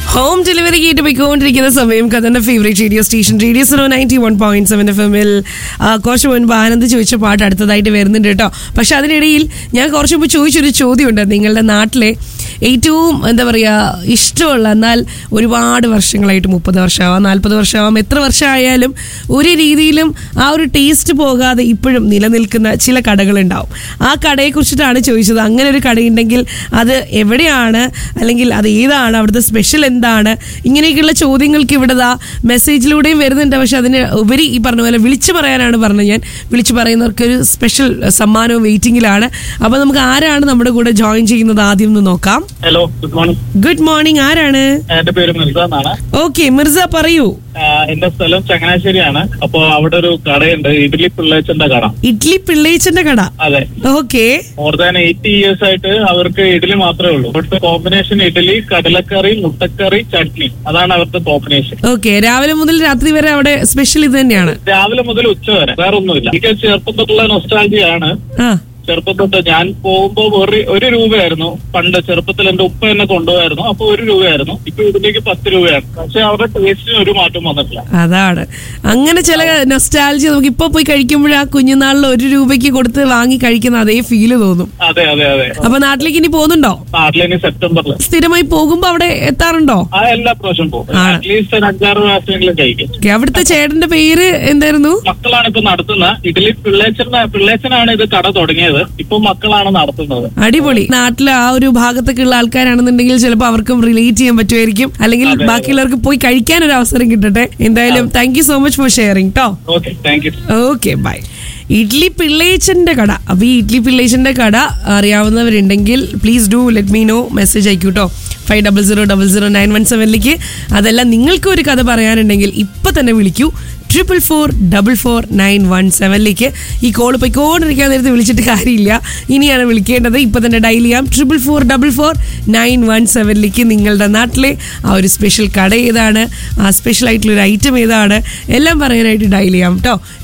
Home delivery കേട്ട് പോയിക്കൊണ്ടിരിക്കുന്ന സമയം കഥന്റെ favourite radio station radio zero ninety one point seven F എമ്മിൽ കുറച്ച് മുൻപ് ആനന്ദ് ചോദിച്ച പാട്ട് അടുത്തതായിട്ട് വരുന്നുണ്ട് കേട്ടോ പക്ഷെ അതിനിടയിൽ ഞാൻ കുറച്ച് മുമ്പ് ചോദിച്ചൊരു ചോദ്യമുണ്ട് നിങ്ങളുടെ നാട്ടിലെ ഏറ്റവും എന്താ പറയുക ഇഷ്ടമുള്ള എന്നാൽ ഒരുപാട് വർഷങ്ങളായിട്ട് മുപ്പത് വർഷമാവാം നാൽപ്പത് വർഷമാവാം എത്ര വർഷമായാലും ഒരു രീതിയിലും ആ ഒരു ടേസ്റ്റ് പോകാതെ ഇപ്പോഴും നിലനിൽക്കുന്ന ചില കടകളുണ്ടാവും ആ കടയെ കുറിച്ചിട്ടാണ് ചോദിച്ചത് അങ്ങനെ ഒരു കടയുണ്ടെങ്കിൽ അത് എവിടെയാണ് അല്ലെങ്കിൽ അത് ഏതാണ് അവിടുത്തെ സ്പെഷ്യൽ എന്താണ് ഇങ്ങനെയൊക്കെയുള്ള ചോദ്യങ്ങൾക്ക് ഇവിടെ ദാ മെസ്സേജിലൂടെയും വരുന്നുണ്ട് പക്ഷെ അതിന് ഉപരി ഈ പറഞ്ഞ പോലെ വിളിച്ചു പറയാനാണ് പറഞ്ഞത് ഞാൻ വിളിച്ചു പറയുന്നവർക്ക് ഒരു സ്പെഷ്യൽ സമ്മാനവും വെയിറ്റിംഗിലാണ് അപ്പോൾ നമുക്ക് ആരാണ് നമ്മുടെ കൂടെ ജോയിൻ ചെയ്യുന്നത് ആദ്യം ഒന്ന് നോക്കാം hello good morning good morning ആരാണ് എന്റെ പേര് മിർസ എന്നാണ് ഓക്കെ മിർസ പറയൂ ആഹ് എന്റെ സ്ഥലം ചങ്ങനാശ്ശേരിയാണ് അപ്പൊ അവിടെ ഒരു കടയുണ്ട് ഇഡ്ലി പിള്ളേച്ചന്റെ കട ഇഡ്ലി പിള്ളേച്ചന്റെ കട അതെ okay more than eighty years ആയിട്ട് അവർക്ക് ഇഡ്ഡലി മാത്രമേ ഉള്ളൂ ഇവിടുത്തെ കോമ്പിനേഷൻ ഇഡ്ഡലി കടലക്കറി മുട്ടക്കറി ചട്നി അതാണ് അവരുടെ കോമ്പിനേഷൻ ഓക്കെ രാവിലെ മുതൽ രാത്രി വരെ അവിടെ സ്പെഷ്യൽ ഇത് തന്നെയാണ് രാവിലെ മുതൽ ഉച്ച വരെ വേറെ ഒന്നുമില്ല എനിക്ക് ചെറുപ്പത്തൊട്ടുള്ള നൊസ്റ്റാൾജിയാണ് ആ ചെറുപ്പം തൊട്ട് ഞാൻ പോകുമ്പോ ഒരു ഒരു രൂപയായിരുന്നു പണ്ട് ചെറുപ്പത്തിൽ എന്റെ ഉപ്പ എന്നെ കൊണ്ടുപോയായിരുന്നു അപ്പൊ ഒരു രൂപയായിരുന്നു ഇപ്പൊ ഇതിലേക്ക് പത്ത് രൂപയാണ് പക്ഷെ അവരുടെ ടേസ്റ്റിന് ഒരു മാറ്റം വന്നിട്ടില്ല അതാണ് അങ്ങനെ ചില നൊസ്റ്റാലജി നമുക്ക് ഇപ്പൊ പോയി കഴിക്കുമ്പോഴേ ആ കുഞ്ഞുനാളിൽ ഒരു രൂപയ്ക്ക് കൊടുത്ത് വാങ്ങി കഴിക്കുന്ന അതേ ഫീല് തോന്നും അതെ അതെ അതെ അപ്പൊ നാട്ടിലേക്ക് ഇനി പോകുന്നുണ്ടോ നാട്ടിലിനി സെപ്റ്റംബറിൽ സ്ഥിരമായി പോകുമ്പോ അവിടെ എത്താറുണ്ടോ ആ എല്ലാ പ്രാവശ്യം പോകും ആണ്. അറ്റ്ലീസ്റ്റ് ഒരു അഞ്ചാറ് പ്രാവശ്യമെങ്കിലും കഴിക്കും Okay, അവിടുത്തെ ചേട്ടന്റെ പേര് എന്തായിരുന്നു മക്കളാണ് ഇപ്പൊ നടത്തുന്നത് ഇതിൽ പിള്ളേച്ചന പിള്ളേച്ചനാണ് ഇത് കട തുടങ്ങിയത് ഇപ്പൊ മക്കളാണ് നടത്തുന്നത് അടിപൊളി നാട്ടിലെ ആ ഒരു ഭാഗത്തൊക്കെ ഉള്ള ആൾക്കാരാണെന്നുണ്ടെങ്കിൽ ചിലപ്പോൾ അവർക്കും റിലേറ്റ് ചെയ്യാൻ പറ്റുമായിരിക്കും അല്ലെങ്കിൽ ബാക്കിയുള്ളവർക്ക് പോയി കഴിക്കാൻ ഒരു അവസരം കിട്ടട്ടെ എന്തായാലും thank you so much for sharing കേട്ടോ okay thank you okay bye idli പിള്ളേച്ചന്റെ കട അപ്പൊ ഈ ഇഡ്ലി പിള്ളേച്ചന്റെ കട അറിയാവുന്നവരുണ്ടെങ്കിൽ please do let me know message അയക്കൂ കേട്ടോ five double zero double zero nine one സെവനിലേക്ക് അതല്ല നിങ്ങൾക്ക് ഒരു കഥ പറയാനുണ്ടെങ്കിൽ ഇപ്പൊ തന്നെ വിളിക്കൂ triple four double four nine one സെവനിലേക്ക് ഈ കോൾ പോയിക്കൊണ്ടിരിക്കാൻ നേരത്തെ വിളിച്ചിട്ട് കാര്യമില്ല ഇനിയാണ് വിളിക്കേണ്ടത് ഇപ്പൊ തന്നെ ഡയൽ ചെയ്യാം triple four double four nine one സെവനിലേക്ക് നിങ്ങളുടെ നാട്ടിലെ ആ ഒരു സ്പെഷ്യൽ കട ഏതാണ് ആ സ്പെഷ്യൽ ആയിട്ടുള്ള ഒരു ഐറ്റം ഏതാണ് എല്ലാം പറയാനായിട്ട് ഡയൽ ചെയ്യാം കേട്ടോ